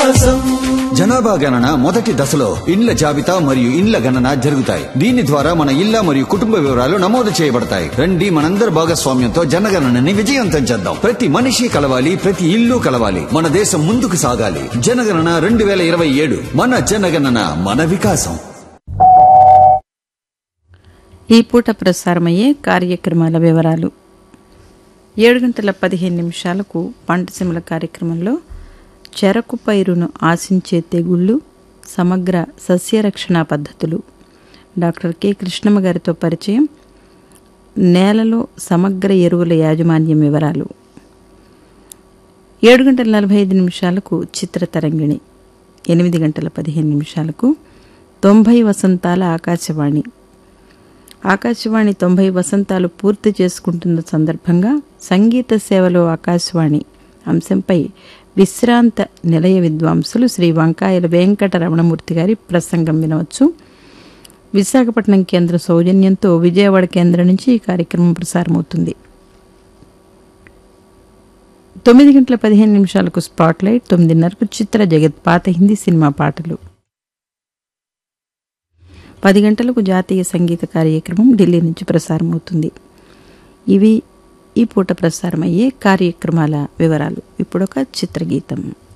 వికాసం జనాభా గణన మొదటి దశలో ఇండ్ల జాబితా మరియు ఇండ్ల గణన జరుగుతాయి దీని ద్వారా మన ఇళ్ల మరియు కుటుంబ వివరాలు నమోదు చేయబడతాయి రండి మనందరి భాగస్వామ్యంతో జనగణనని విజయవంతం చేద్దాం ప్రతి మనిషి కలవాలి ప్రతి ఇల్లు కలవాలి మన దేశం ముందుకు సాగాలి జనగణన రెండు వేల ఇరవై ఏడు మన జనగణన మన వికాసం ఈ పూట ప్రసారమయ్యే కార్యక్రమాల వివరాలు ఏడు గంటల పదిహేను నిమిషాలకు పంటసిమల కార్యక్రమంలో చెరకు పైరును ఆశించే తెగుళ్ళు సమగ్ర సస్యరక్షణ పద్ధతులు డాక్టర్ కె కృష్ణమ్మ గారితో పరిచయం నేలలో సమగ్ర ఎరువుల యాజమాన్యం వివరాలు ఏడు గంటల నలభై ఐదు నిమిషాలకు చిత్రతరంగిణి ఎనిమిది గంటల పదిహేను నిమిషాలకు తొంభై వసంతాల ఆకాశవాణి ఆకాశవాణి తొంభై వసంతాలు పూర్తి చేసుకుంటున్న సందర్భంగా సంగీత సేవలో ఆకాశవాణి అంశంపై విశ్రాంత నిలయ విద్వాంసులు శ్రీ వంకాయల వెంకట రమణమూర్తి గారి ప్రసంగం వినవచ్చు విశాఖపట్నం కేంద్ర సౌజన్యంతో విజయవాడ కేంద్రం నుంచి ఈ కార్యక్రమం ప్రసారమవుతుంది తొమ్మిది గంటల పదిహేను నిమిషాలకు స్పాట్లైట్ తొమ్మిదిన్నరకు చిత్ర జగత్ పాత హిందీ సినిమా పాటలు పది గంటలకు జాతీయ సంగీత కార్యక్రమం ఢిల్లీ నుంచి ప్రసారమవుతుంది ఇవి ఈ పూట ప్రసారమయ్యే కార్యక్రమాల వివరాలు ఇప్పుడొక చిత్రగీతం